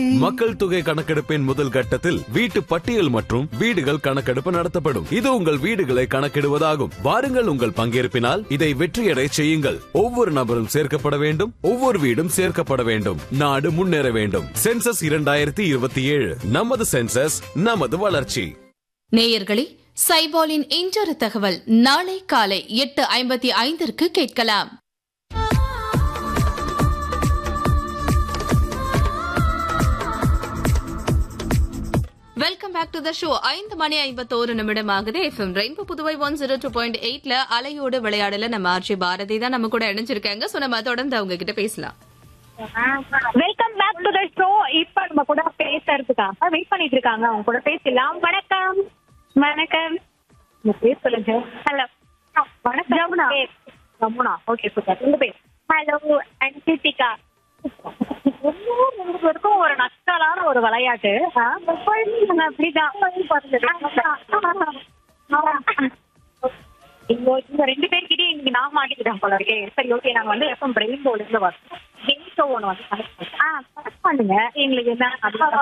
மக்கள் தொகை கணக்கெடுப்பின் முதல் கட்டத்தில் வீட்டு பட்டியல் மற்றும் வீடுகள் கணக்கெடுப்பு நடத்தப்படும் இது உங்கள் வீடுகளை கணக்கிடுவதாகும் வாருங்கள் உங்கள் பங்கேற்பினால் இதை வெற்றியடை செய்யுங்கள் ஒவ்வொரு நபரும் சேர்க்கப்பட வேண்டும் ஒவ்வொரு வீடும் சேர்க்கப்பட வேண்டும் நாடு முன்னேற வேண்டும் சென்சஸ் இரண்டாயிரத்தி இருபத்தி ஏழு நமது சென்சஸ் நமது வளர்ச்சி நேயர்களே சைபாலின் இன்றொரு தகவல் நாளை காலை எட்டு ஐம்பத்தி ஐந்திற்கு கேட்கலாம் welcome back to the show ஐந்து மணி ஐம்பத்தோரு நிமிடம் ஆகுது FM rainbow Puduvai one zero two point எயிட்ல அலையோடு விளையாடல நம்ம ஆர்ஜி பாரதி தான் நம்ம கூட இணைஞ்சிருக்காங்க சோ நம்ம தொடர்ந்து அவங்க கிட்ட பேசலாம் welcome back to the show இப்ப நம்ம கூட பேசுறதுக்காக வெயிட் பண்ணிட்டு இருக்காங்க அவங்க கூட பேசலாம் வணக்கம் வணக்கம் உங்க பேர் சொல்லுங்க ஹலோ வணக்கம் ஜமுனா ஜமுனா ஓகே சூப்பர் உங்க பேர் ஹலோ அன்சிதிகா உங்களுக்கு இருக்கும் ஒரு நக்கலான ஒரு விளையாட்டு ஆ, நாங்க அப்படிதான் இங்க இங்க ரெண்டு பேர்கிட்டயும் இன்னைக்கு நான் மாட்டிக்கிட்டேன் போல இருக்கே சரி ஓகே நாங்க வந்து எஃப்எம் பிரெயின் போர்டுல இருந்து வரோம் கேம் ஷோ ஒன்று வந்து connect பண்ணோம். ஆ கனெக்ட் பண்ணுங்க எங்களுக்கு என்ன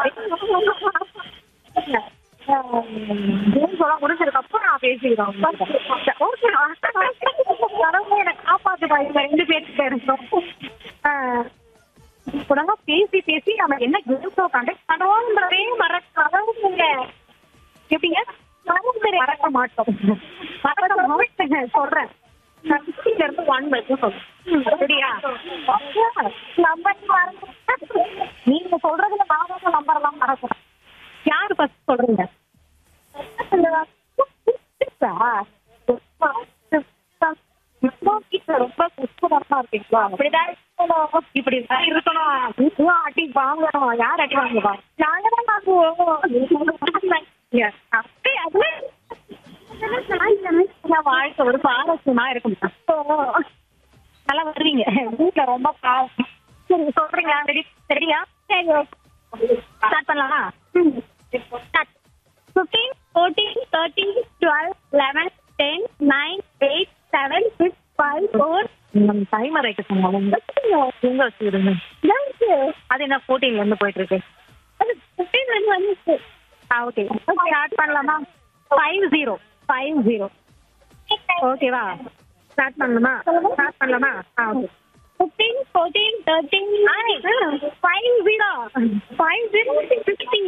கேம் ஷோலாம் முடிஞ்சதுக்கு அப்புறம் நான் பேசிக்கிறோம் ஓகே எனக்கு காப்பாத்துப்பா இவங்க ரெண்டு பேர்கிட்ட இருக்கோம் ஆ, இப்ப நாங்க பேசி பேசி நம்ம என்ன கேம் ஷோ கண்டக்ட் பண்ணுவோம்ன்றதே மறக்காதவங்க எப்படிங்க மறந்துரு. மறக்க மாட்டோம் மறக்க மாட்டேன் சொல்றேன் நான் 50 ல இருந்து ஒன் வரைக்கும் சொல்றேன் சரியா நம்பர் மறந்து நீங்க சொல்றதுல நான் தான் நம்பர் எல்லாம் மறக்கிறேன் யாரு ஃபர்ஸ்ட் சொல்றீங்க ரொம்ப சுத்தமா இருக்கீங்களா அப்படிதான் இருக்கணும் இப்படிதான் இருக்கணும் நீங்களும் அடி வாங்கணும் யார் அடி வாங்குவா நாங்க தான் வாங்குவோம் அப்படி அது வாழ்க்கை ஒரு பாரஸ்யமா இருக்கும் நல்லா வருவீங்க வீட்டுல ரொம்ப பாவம் சரி சொல்றீங்க ரெடி சரியா சரி ஸ்டார்ட் பண்ணலாமா start fifteen fourteen thirteen twelve eleven ten nine eight seven six five four timer ஆயிட்டு சொன்னாங்க எங்க வச்சுருங்க அது என்ன ஃபோர்டீன்ல இருந்து போயிட்டு இருக்கு அது ஃபிஃப்டீன்ல இருந்து வந்துச்சு ஆ ஓகே ஸ்டார்ட் பண்ணலாமா ஃபைவ் ஜீரோ ஃபைவ் ஜீரோ ஓகேவா ஸ்டார்ட் பண்ணலாமா ஸ்டார்ட் பண்ணலாமா ஆ okay fifteen fourteen thirteen five zero five zero sixty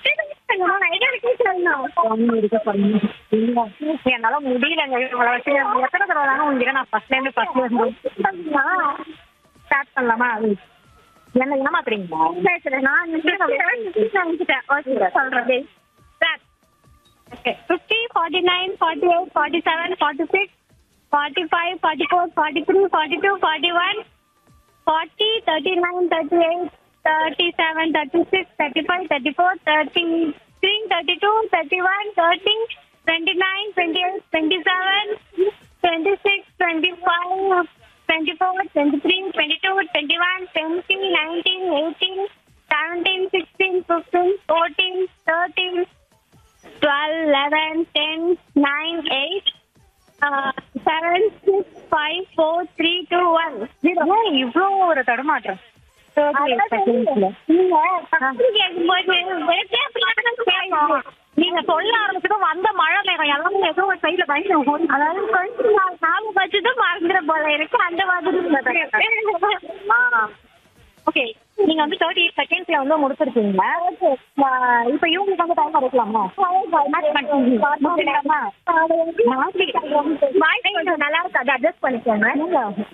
என்னால முடியலங்க இவங்கள வச்சு எத்தனை தடவை தாங்க உங்ககிட்ட நான் ஃபர்ஸ்ட்ல இருந்து ஃபர்ஸ்ட்ல இருந்து ஸ்டார்ட் பண்ணலாமா என்ன ஏமாத்துறீங்களா நான் சொல்றேன் fifty forty nine forty eight forty seven forty six forty five forty four forty three forty two forty one forty thirty nine thirty eight thirty seven thirty six thirty five thirty four thirty three thirty two thirty one thirty twenty nine twenty eight twenty seven twenty six twenty five twenty four twenty three twenty two twenty one twenty nineteen eighteen seventeen sixteen fifteen fourteen thirteen twelve eleven ten nine eight seven six five four three two one இவ்வளோ ஒரு தடுமாற்றம் நீங்க சொல்ல ஆரம்பிச்சதும் வந்த மழை மேகம் எல்லாமே ஏதோ ஒரு சைடுல பயந்து அதாவது கொஞ்சம் நாலு வச்சதும் மறந்துட போல இருக்கு அந்த மாதிரி ஓகே நீங்க வந்து தேர்ட்டி எயிட் செகண்ட்ஸ்ல வந்து முடிச்சிருக்கீங்க இப்ப இவங்களுக்கு வந்து டைம் எடுக்கலாமா முடிக்கலாமா வாய்ஸ் கொஞ்சம் நல்லா இருக்கு அதை அட்ஜஸ்ட் பண்ணிக்கோங்க